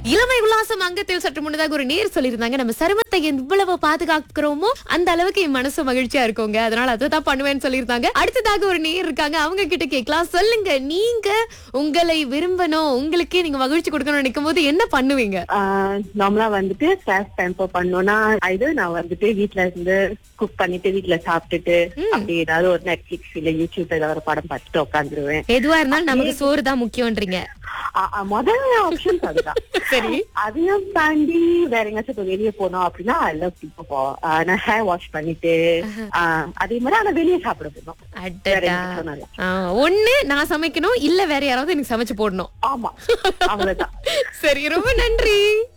இளமை உல்லாசம் அங்கத்தில் சற்று முன்னதாக ஒரு நேர் சொல்லியிருந்தாங்க நம்ம சருமத்தை எவ்வளவு பாதுகாக்கிறோமோ அந்த அளவுக்கு என் மனசு மகிழ்ச்சியா இருக்குங்க அதனால அதுதான் பண்ணுவேன்னு சொல்லியிருந்தாங்க அடுத்ததாக ஒரு நேர் இருக்காங்க அவங்க கிட்ட கேட்கலாம் சொல்லுங்க நீங்க உங்களை விரும்பணும் உங்களுக்கே நீங்க மகிழ்ச்சி கொடுக்கணும்னு நினைக்கும் போது என்ன பண்ணுவீங்க நார்மலா வந்துட்டு ஸ்டாஃப் பேம்பர் பண்ணோம்னா இது நான் வந்துட்டு வீட்ல இருந்து குக் பண்ணிட்டு வீட்ல சாப்பிட்டுட்டு அப்படி ஏதாவது ஒரு நெட்ஃபிளிக்ஸ் இல்ல யூடியூப்ல ஏதாவது ஒரு படம் பார்த்துட்டு உட்காந்துருவேன் எதுவா இருந்தாலும் நமக்கு சோறு தான் முக்கியம்ன்றீங்க முதல் ஆப்ஷன் அதுதான் சரி அதையும் தாண்டி வேற எங்கேயாச்சும் இப்ப வெளியே போனோம் அப்படின்னா ஐ லவ் இப்போ நான் ஹேர் வாஷ் பண்ணிட்டு ஆஹ் அதே மாதிரி ஆனா வெளியே சாப்பிட போனோம் வேற அடடா எங்க சொன்னாலும் ஆ, ஒண்ணு நான் சமைக்கணும் இல்ல வேற யாராவது எனக்கு சமைச்சு போடணும் ஆமா அவ்வளவுதான் சரி ரொம்ப நன்றி